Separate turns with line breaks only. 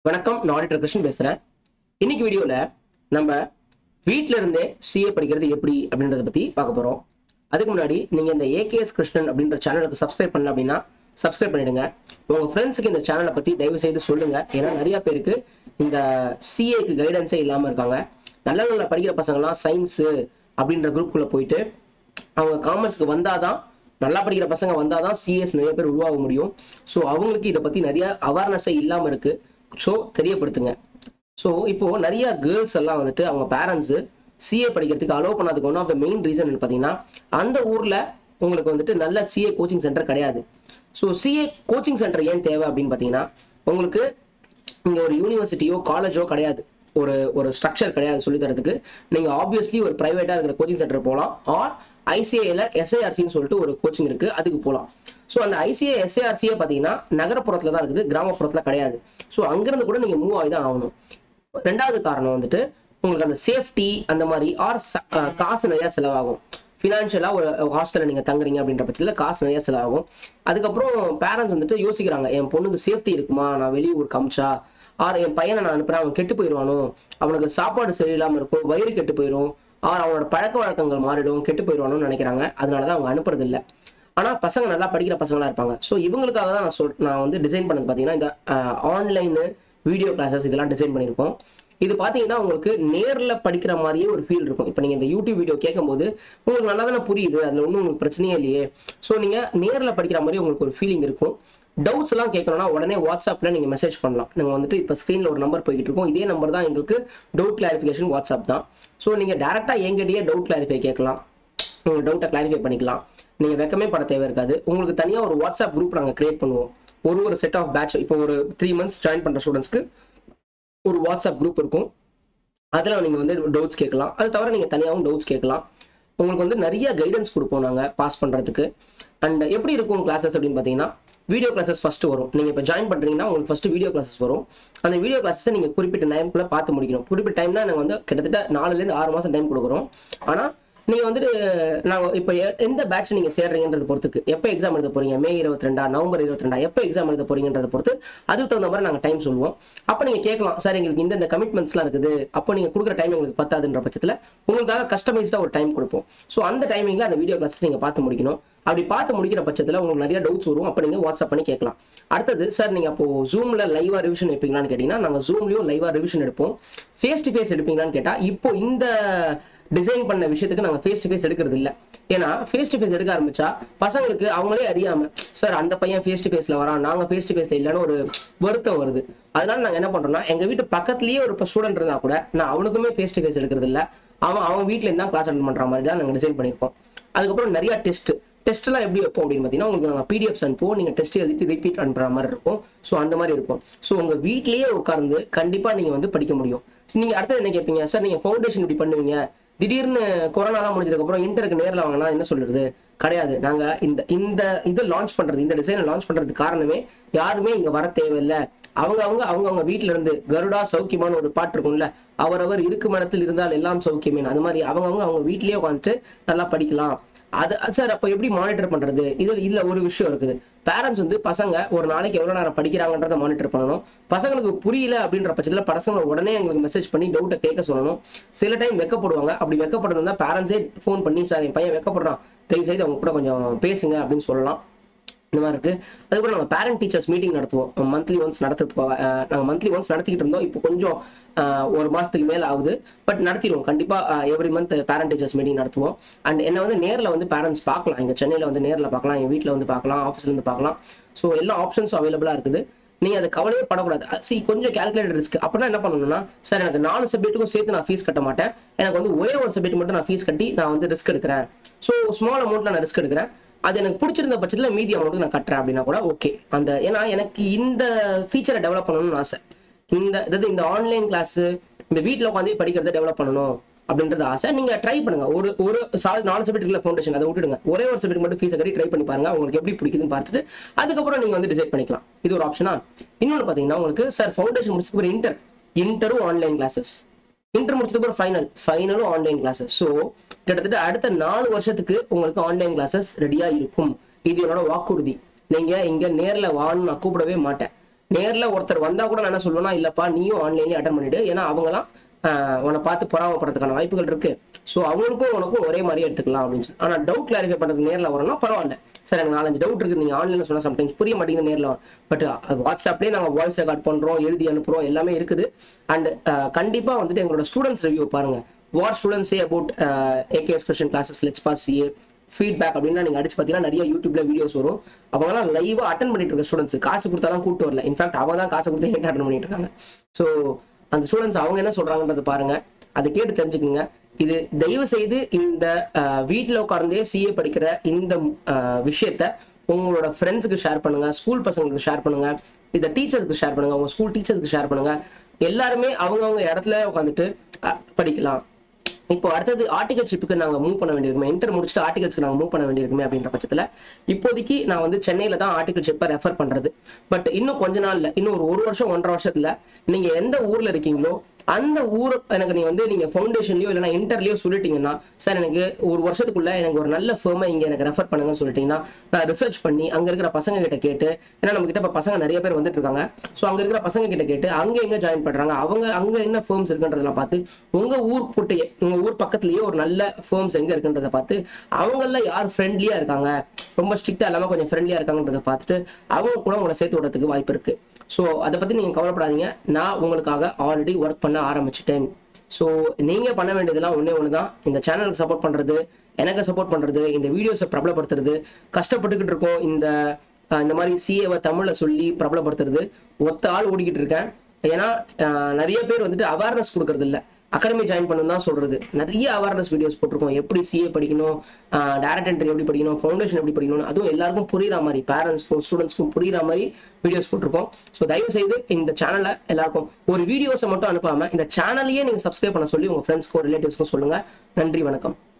வணக்கம் நான் ஆடிட்டர் கிருஷ்ணன் பேசுறேன் இன்னைக்கு வீடியோல நம்ம வீட்ல இருந்தே சிஏ படிக்கிறது எப்படி அப்படின்றத பத்தி பார்க்க போறோம் அதுக்கு முன்னாடி நீங்க இந்த ஏகேஎஸ் கிருஷ்ணன் அப்படின்ற சேனலுக்கு சப்ஸ்கிரைப் பண்ணல அப்படின்னா சப்ஸ்கிரைப் பண்ணிடுங்க உங்க ஃப்ரெண்ட்ஸுக்கு இந்த சேனலை பத்தி தயவு செய்து சொல்லுங்க ஏன்னா நிறைய பேருக்கு இந்த சிஏக்கு கைடன்ஸே இல்லாம இருக்காங்க நல்ல நல்ல படிக்கிற பசங்கலாம் சயின்ஸ் அப்படின்ற குரூப்புக்குள்ள போயிட்டு அவங்க காமர்ஸ்க்கு வந்தாதான் நல்லா படிக்கிற பசங்க வந்தாதான் சிஎஸ் நிறைய பேர் உருவாக முடியும் ஸோ அவங்களுக்கு இதை பத்தி நிறைய அவேர்னஸே இல்லாம இருக்கு ஸோ தெரியப்படுத்துங்க ஸோ இப்போ நிறைய கேர்ள்ஸ் எல்லாம் வந்துட்டு அவங்க பேரண்ட்ஸ் சிஏ படிக்கிறதுக்கு அலோவ் பண்ணாததுக்கு one of the main reason பார்த்தீங்கன்னா அந்த ஊர்ல உங்களுக்கு வந்துட்டு நல்ல சிஏ கோச்சிங் சென்டர் கிடையாது ஸோ சிஏ கோச்சிங் சென்டர் ஏன் தேவை அப்படின்னு பார்த்தீங்கன்னா உங்களுக்கு இங்க ஒரு யூனிவர்சிட்டியோ காலேஜோ கிடையாது ஒரு ஒரு ஸ்ட்ரக்சர் கிடையாது சொல்லி தரதுக்கு நீங்க ஆப்வியஸ்லி ஒரு பிரைவேட்டா இருக்கிற கோச்சிங் சென்டர் போகலாம் ஆர் ஐசிஐல எஸ்ஐஆர்சின்னு சொல்லிட்டு ஒரு கோச்சிங் இருக்கு அதுக்கு போகலாம் ஸோ அந்த ஐசிஐ எஸ்ஐஆர்சியே பார்த்தீங்கன்னா நகரப்புறத்துல தான் இருக்குது கிராமப்புறத்துல கிடையாது ஸோ அங்கிருந்து கூட நீங்க மூவ் ஆகி தான் ஆகணும் ரெண்டாவது காரணம் வந்துட்டு உங்களுக்கு அந்த சேஃப்டி அந்த மாதிரி ஆர் காசு நிறைய செலவாகும் ஃபினான்ஷியலாக ஒரு ஹாஸ்டலில் நீங்கள் தங்குறீங்க அப்படின்ற பட்சத்தில் காசு நிறைய செலவாகும் அதுக்கப்புறம் பேரண்ட்ஸ் வந்துட்டு யோசிக்கிறாங்க என் பொண்ணுக்கு சேஃப்டி இருக்குமா நான் வெளியூர் காமிச்சா ஆர் என் பையனை நான் அனுப்புறேன் அவன் கெட்டு போயிடுவானோ அவனுக்கு சாப்பாடு சரியில்லாமல் இருக்கும் வயிறு கெட்டு போயிடும் ஆர் அவனோட பழக்க வழக்கங்கள் மாறிடும் கெட்டு போயிடுவானோன்னு நினைக்கிறாங்க அதனால தான் அவங்க அனுப்புறது இல்லை ஆனால் பசங்க நல்லா படிக்கிற பசங்களா இருப்பாங்க ஸோ இவங்களுக்காக தான் நான் சொல் நான் வந்து டிசைன் பண்ணது பார்த்தீங்கன்னா இந்த ஆன்லைனு வீடியோ கிளாஸஸ் இதெல்லாம் டிசைன் பண்ணியிருக்கோம் இது பார்த்தீங்கன்னா உங்களுக்கு நேரில் படிக்கிற மாதிரியே ஒரு ஃபீல் இருக்கும் இப்போ நீங்கள் இந்த யூடியூப் வீடியோ கேட்கும்போது உங்களுக்கு நல்லா தானே புரியுது அதில் ஒன்றும் உங்களுக்கு பிரச்சனையே இல்லையே ஸோ நீங்கள் நேரில் படிக்கிற மாதிரி உங்களுக்கு ஒரு ஃபீலிங் இருக்கும் டவுட்ஸ் எல்லாம் கேட்கணும்னா உடனே வாட்ஸ்அப்பில் நீங்கள் மெசேஜ் பண்ணலாம் நீங்கள் வந்துட்டு இப்போ ஸ்க்ரீனில் ஒரு நம்பர் போய்கிட்டு இருக்கோம் இதே நம்பர் தான் எங்களுக்கு டவுட் கிளாரிஃபிகேஷன் வாட்ஸ்அப் தான் ஸோ நீங்கள் டேரெக்டாக எங்கிட்டயே டவுட் கிளாரிஃபை கேட்கலாம் உங்கள் டவுட்டை கிளாரிஃபை பண்ணிக்கலாம் நீங்கள் வெக்கமே பட தேவை இருக்காது உங்களுக்கு தனியாக ஒரு வாட்ஸ்அப் குரூப் நாங்கள் கிரியேட் பண்ணுவோம் ஒரு ஒரு செட் ஆஃப் பேட்ச் இப்போ ஒரு த்ரீ மந்த்ஸ் ஜாயின் பண்ணுற ஸ்டூடெண்ட்ஸ்க்கு ஒரு வாட்ஸ்அப் குரூப் இருக்கும் அதில் நீங்கள் வந்து டவுட்ஸ் கேட்கலாம் அது தவிர நீங்கள் தனியாகவும் டவுட்ஸ் கேட்கலாம் உங்களுக்கு வந்து நிறைய கைடன்ஸ் கொடுப்போம் நாங்கள் பாஸ் பண்ணுறதுக்கு அண்ட் எப்படி இருக்கும் கிளாஸஸ் அப்படின்னு பார்த்தீங்கன்னா வீடியோ கிளாஸஸ் ஃபஸ்ட்டு வரும் நீங்கள் இப்போ ஜாயின் பண்ணுறீங்கன்னா உங்களுக்கு ஃபஸ்ட்டு வீடியோ கிளாஸஸ் வரும் அந்த வீடியோ கிளாஸஸை நீங்கள் குறிப்பிட்ட டைம்குள்ளே பார்த்து முடிக்கணும் குறிப்பிட்ட டைம்னா நாங்கள் வந்து கிட்டத்தட்ட நாலுலேருந்து ஆறு மாதம் டைம் கொடுக்குறோம் ஆனால் நீங்கள் வந்துட்டு நாங்கள் இப்போ எந்த பேட்ச் நீங்கள் சேர்றீங்கன்றத பொறுத்துக்கு எப்போ எக்ஸாம் எழுத போறீங்க மே இருபத்தி ரெண்டா நவம்பர் இருபத்தி ரெண்டா எப்போ எக்ஸாம் எழுத போறீங்கன்றத பொறுத்து அதுக்கு தகுந்த மாதிரி நாங்கள் டைம் சொல்லுவோம் அப்போ நீங்கள் கேட்கலாம் சார் எங்களுக்கு இந்த இந்த கமிட்மெண்ட்ஸ்லாம் இருக்குது அப்போ நீங்கள் கொடுக்குற டைம் எங்களுக்கு பத்தாதுன்ற பட்சத்தில் உங்களுக்காக கஸ்டமைஸ்டாக ஒரு டைம் கொடுப்போம் ஸோ அந்த டைமிங்கில் அந்த வீடியோ கிளாஸஸ் நீங்கள் பார்த்து முடிக்கணும் அப்படி பார்த்து முடிக்கிற பட்சத்தில் உங்களுக்கு நிறைய டவுட்ஸ் வரும் அப்போ நீங்கள் வாட்ஸ்அப் பண்ணி கேட்கலாம் அடுத்தது சார் நீங்கள் அப்போ ஜூமில் லைவாக ரிவிஷன் எடுப்பீங்களான்னு கேட்டிங்கன்னா நாங்கள் ஜூம்லேயும் லைவாக ரிவிஷன் எடுப்போம் ஃபேஸ் டு ஃபேஸ் எடுப்பீங்களான்னு கேட்டால் இப்போ இந்த டிசைன் பண்ண விஷயத்துக்கு நாங்கள் ஃபேஸ் டு ஃபேஸ் எடுக்கிறது இல்லை ஏன்னா ஃபேஸ் டு ஃபேஸ் எடுக்க ஆரம்பிச்சா பசங்களுக்கு அவங்களே அறியாம சார் அந்த பையன் ஃபேஸ் டு ஃபேஸ்ல வரான் நாங்கள் ஃபேஸ் டு ஃபேஸ்ல இல்லைன்னு ஒரு வருத்தம் வருது அதனால நாங்கள் என்ன பண்றோம்னா எங்க வீட்டு பக்கத்துலயே ஒரு ஸ்டூடெண்ட் இருந்தா கூட நான் அவனுக்குமே ஃபேஸ் டு ஃபேஸ் எடுக்கிறது இல்லை அவன் அவன் வீட்டில் இருந்தா கிளாஸ் அட்டன் பண்ற மாதிரி தான் நாங்கள் டிசைன் பண்ணியிருக்கோம் அதுக்கப்புறம் நிறைய டெஸ்ட் டெஸ்ட்லாம் எப்படி வைப்போம் அப்படின்னு பார்த்தீங்கன்னா உங்களுக்கு நாங்கள் பிடிஎஃப்ஸ் அனுப்புவோம் நீங்கள் டெஸ்ட் எழுதிட்டு ரிப்பீட் அனுப்புற மாதிரி இருக்கும் ஸோ அந்த மாதிரி இருக்கும் ஸோ உங்கள் வீட்லேயே உட்கார்ந்து கண்டிப்பாக நீங்கள் வந்து படிக்க முடியும் நீங்கள் அடுத்தது என்ன கேட்பீங்க சார் நீங்கள் ஃபவுண்டேஷன் இப்படி பண்ணுவீங்க திடீர்னு கொரோனாலாம் முடிஞ்சதுக்கு அப்புறம் இன்டருக்கு நேரில் வாங்கினா என்ன சொல்றது கிடையாது நாங்க இந்த இந்த இது லான்ச் பண்றது இந்த டிசைனை லான்ச் பண்றதுக்கு காரணமே யாருமே இங்க வர தேவையில்லை அவங்க அவங்க அவங்க அவங்க வீட்டுல இருந்து கருடா சௌக்கியமான ஒரு பாட்டு இருக்கும்ல அவரவர் இருக்கும் இடத்தில் இருந்தால் எல்லாம் சௌக்கியமே அது மாதிரி அவங்க அவங்க அவங்க வீட்லயே உட்காந்துட்டு நல்லா படிக்கலாம் அது சார் அப்போ எப்படி மானிட்டர் பண்றது இது இதுல ஒரு விஷயம் இருக்குது பேரண்ட்ஸ் வந்து பசங்க ஒரு நாளைக்கு எவ்வளவு நேரம் படிக்கிறாங்கன்றத மானிட்டர் பண்ணணும் பசங்களுக்கு புரியல அப்படின்ற பட்சத்தில் பசங்களை உடனே எங்களுக்கு மெசேஜ் பண்ணி டவுட்டை கேட்க சொல்லணும் சில டைம் வெக்கப்படுவாங்க அப்படி வெக்கப்படுறதா பேரண்ட்ஸே ஃபோன் பண்ணி சார் என் பையன் வெக்கப்படுறான் தயவு செய்து அவங்க கூட கொஞ்சம் பேசுங்க அப்படின்னு சொல்லலாம் இந்த மாதிரி இருக்கு அதுக்கப்புறம் நாங்கள் பேரண்ட் டீச்சர்ஸ் மீட்டிங் நடத்துவோம் மந்த்லி ஒன்ஸ் நடத்துக்கு நாங்கள் மந்த்லி ஒன்ஸ் நடத்திக்கிட்டு இருந்தோம் இப்போ கொஞ்சம் ஒரு மாசத்துக்கு மேல ஆகுது பட் நடத்திடுவோம் கண்டிப்பா every month parent teachers meeting நடத்துவோம் அண்ட் என்ன வந்து நேரில் வந்து பேரண்ட்ஸ் பார்க்கலாம் இங்க சென்னையில் வந்து நேரில் பார்க்கலாம் எங்கள் வீட்டில் வந்து பார்க்கலாம் ஆஃபீஸ்ல இருந்து பார்க்கலாம் ஸோ எல்லா ஆப்ஷன்ஸும் அவைலபிளா இருக்குது நீங்க அதை கவலையே படக்கூடாது சி கொஞ்சம் கேல்குலேட்டட் ரிஸ்க் அப்படின்னா என்ன பண்ணணும்னா சார் எனக்கு நாலு சப்ஜெக்ட்டுக்கும் சேர்த்து நான் ஃபீஸ் கட்ட மாட்டேன் எனக்கு வந்து ஒரே ஒரு சப்ஜெக்ட் மட்டும் நான் ஃபீஸ் கட்டி நான் வந்து ரிஸ்க் எடுக்கிறேன் ஸோ ஸ்மால் அமௌண்ட்ல நான் ரிஸ்க் எடுக்கிறேன் அது எனக்கு பிடிச்சிருந்த பட்சத்தில் மீதி அமௌண்ட் நான் கட்டுறேன் அப்படின்னா கூட ஓகே அந்த ஏன்னா எனக்கு இந்த ஃபீச்சரை டெவலப் பண்ணணும்னு ஆசை இந்த அதாவது இந்த ஆன்லைன் கிளாஸ் இந்த வீட்டில் உட்காந்து படிக்கிறத டெவலப் பண்ணணும் அப்படின்றது ஆசை நீங்க ட்ரை பண்ணுங்க ஒரு ஒரு சால் நாலு சப்ஜெக்ட் இருக்குல்ல ஃபவுண்டேஷன் அதை விட்டுடுங்க ஒரே ஒரு சப்ஜெக்ட் மட்டும் ஃபீஸ் கட்டி ட்ரை பண்ணி பாருங்க உங்களுக்கு எப்படி பிடிக்குதுன்னு பார்த்துட்டு அதுக்கப்புறம் நீங்க வந்து டிசைட் பண்ணிக்கலாம் இது ஒரு ஆப்ஷனா இன்னொன்று பார்த்தீங்கன்னா உங்களுக்கு சார் ஃபவுண்டேஷன் முடிச்சதுக்கு ஒரு இன்டர் இன்டரும் ஆன்லைன் கிளாஸஸ் இன்டர் முடிச்சதுக்கு ஒரு ஃபைனல் ஃபைனலும் ஆன்லைன் கிளாஸஸ் ஸோ கிட்டத்தட்ட அடுத்த நாலு வருஷத்துக்கு உங்களுக்கு ஆன்லைன் கிளாஸஸ் ரெடியா இருக்கும் இது என்னோட வாக்குறுதி நீங்க இங்க நேர்ல வான்னு நான் கூப்பிடவே மாட்டேன் நேர்ல ஒருத்தர் வந்தா கூட நான் என்ன சொல்லுவேன்னா இல்லப்பா நீயும் ஆன்லைன்லயே அட்டன் பண்ணிடு ஏன்னா அவங்கலாம் ஆஹ் உன்னை பார்த்து பொறாமப்படுறதுக்கான வாய்ப்புகள் இருக்கு ஸோ அவங்களுக்கும் உனக்கும் ஒரே மாதிரி எடுத்துக்கலாம் அப்படின்னு சொல்லி ஆனால் டவுட் கிளாரிஃபை பண்ணுறது நேரில் வரணும்னா பரவாயில்ல சார் எனக்கு நாலஞ்சு டவுட் இருக்கு நீங்கள் ஆன்லைனில் சொன்னால் சம்டைம்ஸ் புரிய மாட்டேங்குது நேரில் பட் வாட்ஸ்அப்லேயே நாங்கள் வாய்ஸ் ரெக்கார்ட் பண்ணுறோம் எழுதி அனுப்புகிறோம் எல்லாமே இருக்குது அண்ட் கண்டிப்பாக வந்துட்டு எங்களோட ஸ்டூடெண்ட்ஸ் ரிவ்யூ பாருங்க what students say about AKS Krishnan classes let's pass CA feedback அப்படின்னா நீங்க அடிச்சு பார்த்தீங்கன்னா நிறைய யூடியூப்ல வீடியோஸ் வரும் அவங்கலாம் லைவா அட்டன் பண்ணிட்டு இருக்க ஸ்டூடெண்ட்ஸ் காசு கொடுத்தாலாம் கூட்டு வரல இன்ஃபேக்ட் அவங்க தான் காசு கொடுத்து ஹேட் அட்டன் பண்ணிட்டு இருக்காங்க ஸோ அந்த ஸ்டூடெண்ட்ஸ் அவங்க என்ன சொல்றாங்கன்றத பாருங்க அதை கேட்டு தெரிஞ்சுக்குங்க இது தயவு செய்து இந்த வீட்டில் உட்கார்ந்தே சிஏ படிக்கிற இந்த அஹ், விஷயத்த உங்களோட ஃப்ரெண்ட்ஸுக்கு ஷேர் பண்ணுங்க ஸ்கூல் பசங்களுக்கு ஷேர் பண்ணுங்க இதை டீச்சர்ஸ்க்கு ஷேர் பண்ணுங்க உங்க ஸ்கூல் டீச்சர்ஸ்க்கு ஷேர் பண்ணுங்க எல்லாருமே அவங்கவங்க இடத்துல உட்காந்துட்டு அஹ், படிக்கலாம் இப்போ அடுத்தது ஆர்டிகல்ஷிப்புக்கு நாங்க மூவ் பண்ண வேண்டியிருக்குமே இன்டர் முடிச்சுட்டு ஆர்டிகல்ஸ்க்கு நாங்க மூவ் பண்ண வேண்டியிருக்குமே அப்படின்ற பட்சத்துல இப்போதைக்கு நான் வந்து சென்னையில தான் ஆர்டிகல்ஷிப்பை ரெஃபர் பண்றது பட் இன்னும் கொஞ்ச நாள்ல இன்னும் ஒரு ஒரு வருஷம் ஒன்றரை வருஷத்துல நீங்க எந்த ஊர்ல இருக்கீங்களோ அந்த ஊர் எனக்கு நீங்க வந்து நீங்க ஃபவுண்டேஷன்லயோ இல்லைன்னா இன்டர்லயோ சொல்லிட்டீங்கன்னா சார் எனக்கு ஒரு வருஷத்துக்குள்ள எனக்கு ஒரு நல்ல ஃபேமை இங்க எனக்கு ரெஃபர் பண்ணுங்கன்னு சொல்லிட்டீங்கன்னா நான் ரிசர்ச் பண்ணி அங்க இருக்கிற பசங்க கிட்ட கேட்டு ஏன்னா நம்ம கிட்ட இப்ப பசங்க நிறைய பேர் வந்துட்டு இருக்காங்க ஸோ அங்க இருக்கிற பசங்க கிட்ட கேட்டு அங்க எங்க ஜாயின் பண்றாங்க அவங்க அங்க என்ன ஃபேர்ம்ஸ் இருக்குன்றதெல்லாம் பார்த்து உங்க ஊர் புட்டையே உங்க ஊர் பக்கத்துலயே ஒரு நல்ல ஃபேர்ம்ஸ் எங்க இருக்குன்றத பார்த்து அவங்கள யார் ஃப்ரெண்ட்லியா இருக்காங்க ரொம்ப ஸ்ட்ரிக்டா இல்லாம கொஞ்சம் ஃப்ரெண்ட்லியா இருக்காங்கன்றத பார்த்துட்டு அவங்க கூட உங்களை சேர்த்து விடுறதுக்கு வாய்ப்பு இருக்கு ஸோ அதை பத்தி நீங்க கவலைப்படாதீங்க நான் உங்களுக்காக ஆல்ரெடி ஒர்க் பண்ண ஆரம்பிச்சிட்டேன் ஸோ நீங்க பண்ண வேண்டியதெல்லாம் ஒண்ணே ஒன்று தான் இந்த சேனலுக்கு சப்போர்ட் பண்றது எனக்கு சப்போர்ட் பண்றது இந்த வீடியோஸை பிரபலப்படுத்துறது கஷ்டப்பட்டுக்கிட்டு இருக்கோம் இந்த அஹ், இந்த மாதிரி சிஏவை தமிழ்ல சொல்லி பிரபலப்படுத்துறது ஒத்த ஆள் ஓடிக்கிட்டு இருக்கேன் ஏன்னா அஹ், நிறைய பேர் வந்துட்டு அவேர்னஸ் கொடுக்கறது இல்ல அகாடமி ஜாயின் பண்ணணும் தான் சொல்றது நிறைய அவேர்னஸ் வீடியோஸ் போட்டிருக்கோம் எப்படி சிஏ படிக்கணும் டேரக்ட் என்ட்ரி எப்படி படிக்கணும் ஃபவுண்டேஷன் எப்படி படிக்கணும் அதுவும் எல்லாருக்கும் புரியுற மாதிரி பேரண்ட்ஸ்க்கும் ஸ்டூடெண்ட்ஸ்க்கும் புரியுற மாதிரி வீடியோஸ் போட்டிருக்கோம் ஸோ தயவு செய்து இந்த சேனலை எல்லாருக்கும் ஒரு வீடியோஸை மட்டும் அனுப்பாம இந்த சேனலையே நீங்க சப்ஸ்கிரைப் பண்ண சொல்லி உங்க ஃப்ரெண்ட்ஸ்க்கும் ரிலேட்டிவ்ஸ்க்கும் சொல்லுங்க நன்றி வணக்கம்